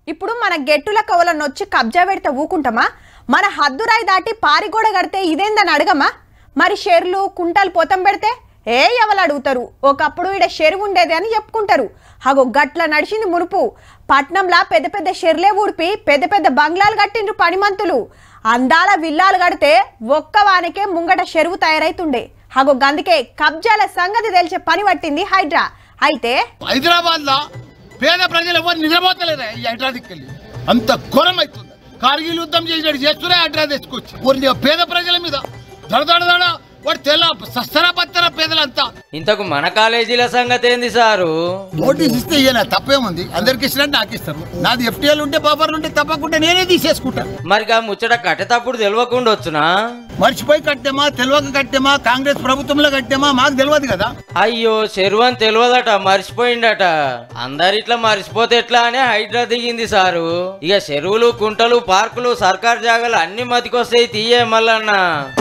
ఇప్పుడు మన గెట్టుల కవలను వచ్చి కబ్జా పెడితే ఊకుంటామా మన హద్దురాయి దాటి పారిగోడ కడితే ఇదేందని అడగమా మరి షెర్లు కుంటలు పోతం పెడితే ఏ ఎవరు అడుగుతారు ఒకప్పుడు ఈడ చెరువు ఉండేది అని చెప్పుకుంటారు హగో గట్ల నడిచింది మునుపు పట్నంలా పెద్ద పెద్ద షెర్లే ఊడిపి పెద్ద పెద్ద బంగ్లాలు కట్టిండ్రు పనిమంతులు అందాల విల్లాలు కడితే ఒక్క వానికే ముంగట చెరువు తయారైతుండే హగో గందుకే కబ్జాల సంగతి తెలిసే పని పట్టింది హైడ్రా అయితే హైదరాబాద్ లో పేద ప్రజలు ఎవరు నిద్రపోతలేరు ఈ హైదరాబాద్కి వెళ్ళి అంత ఘోరం అవుతుంది కార్గిల్ యుద్ధం చేసినట్టు చేస్తూనే హైదరాబాద్ తెచ్చుకోవచ్చు కొన్ని పేద ప్రజల మీద దడ దడ దడ వాడు తెల్ల సస్తర పత్తర పేదలంతా ఇంతకు మన కాలేజీల సంగతి ఏంది సారు నోటీస్ ఇస్తే ఈయన తప్పేముంది అందరికి ఇచ్చినట్టు నాకు ఇస్తారు నాది ఎఫ్టీఎల్ ఉంటే పేపర్లు ఉంటే తప్పకుండా నేనే తీసేసుకుంటాను మరిగా ముచ్చట కట్టేటప్పుడు తెలియకుండా వచ్చునా మర్చిపోయి కట్టామా తెలియక కట్టామా కాంగ్రెస్ ప్రభుత్వంలో కట్టామా మాకు తెలియదు కదా అయ్యో చెరువు అని తెలియదట మర్చిపోయిండట అందరిట్లా మర్చిపోతే ఎట్లా అని హైడ్రా దిగింది సారు ఇక చెరువులు కుంటలు పార్కులు సర్కార్ జాగాలు అన్ని మతికొస్తాయి తీయే మల్లన్న